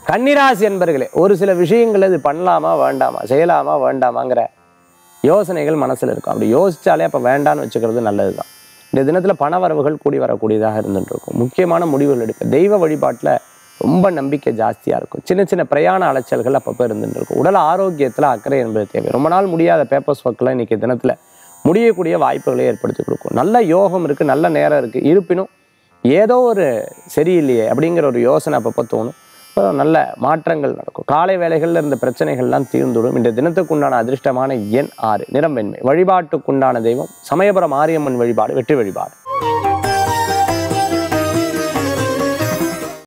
கன்னிராசி என்பர்களே ஒரு சில விஷயங்கள் இது பண்ணலாமா வேண்டாமா செய்யலாமா வேண்டாமாங்கிற யோசனைகள் மனசில் இருக்கும் அப்படி யோசிச்சாலே அப்போ வேண்டான்னு வச்சுக்கிறது நல்லது தான் இந்த தினத்தில் பண வரவுகள் கூடி வரக்கூடியதாக இருந்துட்டு இருக்கும் முக்கியமான முடிவுகள் எடுக்க தெய்வ வழிபாட்டில் ரொம்ப நம்பிக்கை ஜாஸ்தியாக இருக்கும் சின்ன சின்ன பிரயாண அலைச்சல்கள் அப்பப்போ இருந்துட்டு இருக்கும் உடல் ஆரோக்கியத்தில் அக்கறை என்பது தேவை ரொம்ப நாள் முடியாத பேப்பர்ஸ் ஒர்க்கெலாம் இன்றைக்கி தினத்தில் முடியக்கூடிய வாய்ப்புகளை ஏற்படுத்தி கொடுக்கும் நல்ல யோகம் இருக்குது நல்ல நேரம் இருக்குது இருப்பினும் ஏதோ ஒரு சரியில்லையே அப்படிங்கிற ஒரு யோசனை அப்பப்போ தோணும் அப்போ நல்ல மாற்றங்கள் நடக்கும் காலை வேலைகளில் இருந்த பிரச்சனைகள்லாம் தீர்ந்துடும் இந்த தினத்துக்குண்டான அதிர்ஷ்டமான எண் ஆறு நிறம் வெண்மை வழிபாட்டுக்குண்டான தெய்வம் சமயபுரம் மாரியம்மன் வழிபாடு வெற்றி வழிபாடு